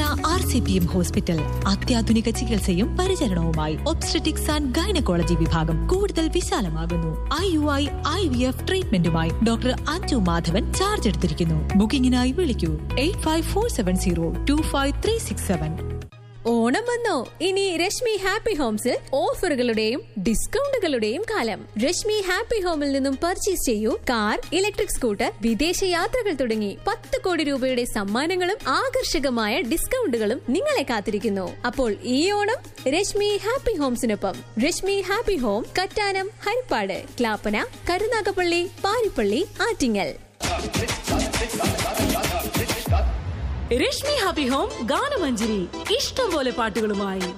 R C P M hospital അത്യാധുനിക ചികിത്സയും പരിചരണവുമായി ഒബ്സ്ട്രറ്റിക്സ് ആൻഡ് ഗൈനക്കോളജി വിഭാഗം കൂടുതൽ വിശാലമാകുന്നു I U I I V F ട്രീറ്റ്മെന്റുമായി ഡോക്ടർ അഞ്ജു മാധവൻ ചാർജ് എടുത്തിരിക്കുന്നു ബുക്കിംഗിനായി വിളിക്കൂ eight five four seven zero two five three six seven Onam വന്നോ ഇനി രശ്മി ഹാപ്പി ഹോംസിൽ ഓഫറുകളുടെയും ഡിസ്കൗണ്ടുകളുടെയും കാലം രശ്മി ഹാപ്പി ഹോമിൽ നിന്നും പർച്ചേസ് ചെയ്യൂ കാർ ഇലക്ട്രിക് സ്കൂട്ടർ വിദേശ യാത്രകൾ തുടങ്ങി പത്ത് കോടി രൂപയുടെ സമ്മാനങ്ങളും ആകർഷകമായ ഡിസ്കൗണ്ടുകളും നിങ്ങളെ കാത്തിരിക്കുന്നു അപ്പോൾ ഈ ഓണം രശ്മി ഹാപ്പി ഹോംസിനൊപ്പം Rashmi happy home Kattanam Harippad Clappana Karunagappally Paripally Attingal Rashmi happy home Ganamanjari ഇഷ്ടം പോലെ പാട്ടുകളുമായി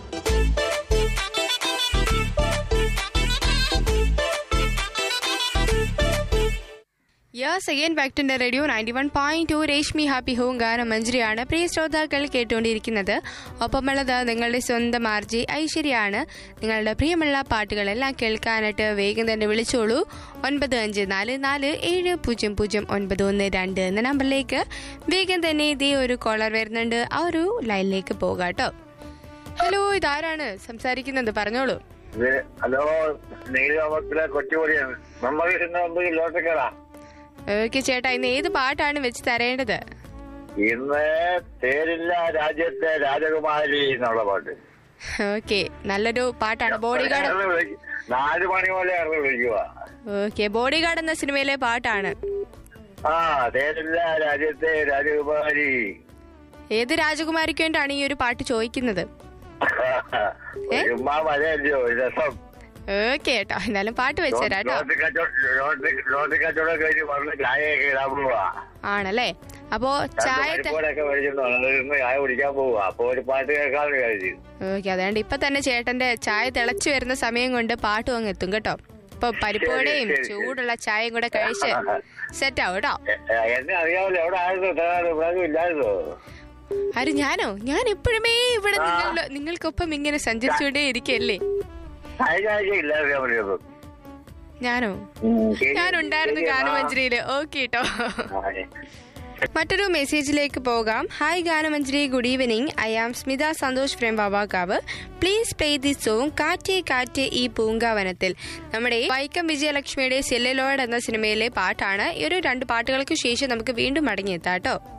yes again back to radio ninety one point two Reshmi happy home ഗാനം മഞ്ജരിയാണ് പ്രിയ ശ്രോതാക്കൾ കേട്ടുകൊണ്ടിരിക്കുന്നത് ഒപ്പമുള്ളത് നിങ്ങളുടെ സ്വന്തം ആർജി ഐശ്വര്യാണ് നിങ്ങളുടെ പ്രിയമുള്ള പാട്ടുകളെല്ലാം കേൾക്കാനായിട്ട് വേഗം തന്നെ വിളിച്ചോളൂ ഒൻപത് അഞ്ച് നാല് നാല് ഏഴ് പൂജ്യം പൂജ്യം ഒൻപത് ഒന്ന് രണ്ട് എന്ന നമ്പറിലേക്ക് വേഗം തന്നെ ഇതേ ഒരു കോളർ വരുന്നുണ്ട് ആ ഒരു ലൈനിലേക്ക് പോകാട്ടോ ഹലോ ഇതാരാണ് സംസാരിക്കുന്നത് പറഞ്ഞോളൂ ഇത് ഹലോ നീലമത്തിലെ കൊച്ചുപൊടിയാണ് നമ്മൾ മുമ്പ് ലോട്ടക്കടാ ഓക്കെ ചേട്ടാ ഇന്ന് ഏത് പാട്ടാണ് വെച്ച് തരേണ്ടത് ഇന്ന് തേരില്ല രാജ്യത്തെ രാജകുമാരി എന്നുള്ള പാട്ട് ഓക്കെ നല്ലൊരു പാട്ടാണ് ബോഡി ഗാർഡ് ആരെന്ന് വിളിക്ക- നാല് മണി പോലെ ആയിരുന്നു വിളിക്കുക ഓക്കെ ബോഡി ഗാർഡ് എന്ന സിനിമയിലെ പാട്ടാണ് ആ തേരില്ല രാജ്യത്തെ രാജകുമാരി ഏത് രാജകുമാരിക്ക് വേണ്ടിയാണ് ഈ ഒരു പാട്ട് ചോദിക്കുന്നത് ഏ? ചുമ്മാ മഴയല്ലയോ രസം ഓക്കെ കേട്ടോ എന്നാലും പാട്ട് വെച്ചുതരാം കേട്ടോ ലോട്ടറി കച്ചവടം ലോട്ടറി- ലോട്ടറി കച്ചവടം കഴിഞ്ഞ് വന്ന് ചായയൊക്കെ ഇടാൻ പോവാ ആണല്ലേ അപ്പോ ചായ ത- പരിപ്പോടൊക്കെ മേടിച്ചിട്ട് വന്നിരുന്ന് ചായ കുടിക്കാൻ പോവാ അപ്പൊ ഒരു പാട്ട് കേൾക്കാന്ന് കഴിച്ചു ഓക്കെ അതുകൊണ്ട് ഇപ്പൊ തന്നെ ചേട്ടന്റെ ചായ തിളച്ചു വരുന്ന സമയം കൊണ്ട് പാട്ടും അങ്ങ് എത്തും കേട്ടോ ഇപ്പൊ പരിപ്പോടെയും ശരി, ശരി. ചൂടുള്ള ചായയും കൂടെ കഴിച്ച് സെറ്റ് ആവും കേട്ടോ എന്നെ അറിയാമല്ലോ എവിടെ ആയിരുന്നു ഇത്ര നാള് ഇവിടെ ഇല്ലായിരുന്നോ ആര് ഞാനോ ഞാൻ എപ്പോഴുമേ ഇവിടെ നിങ്ങൾ നിങ്ങൾക്കൊപ്പം ഇങ്ങനെ സഞ്ചരിച്ചുകൊണ്ടേ ഇരിക്കല്ലേ കഴിഞ്ഞ ആഴ്ച ഇല്ലായിരുന്നു ഞാൻ പറഞ്ഞത് ഞാനോ ഞാനുണ്ടായിരുന്നു ഗാനമഞ്ജരിയില് ഓക്കെ കേട്ടോ മറ്റൊരു മെസ്സേജിലേക്ക് പോകാം hi Ganamanjari good evening I am Smitha Santhosh from Vavakkavu please play the song കാറ്റേ കാറ്റേ ഈ പൂങ്കാവനത്തിൽ നമ്മുടെ വൈക്കം വിജയലക്ഷ്മിയുടെ സെല്ലുലോഡ് എന്ന സിനിമയിലെ പാട്ടാണ് ഈ ഒരു രണ്ട് പാട്ടുകൾക്ക് ശേഷം നമുക്ക് വീണ്ടും മടങ്ങിയെത്താം കേട്ടോ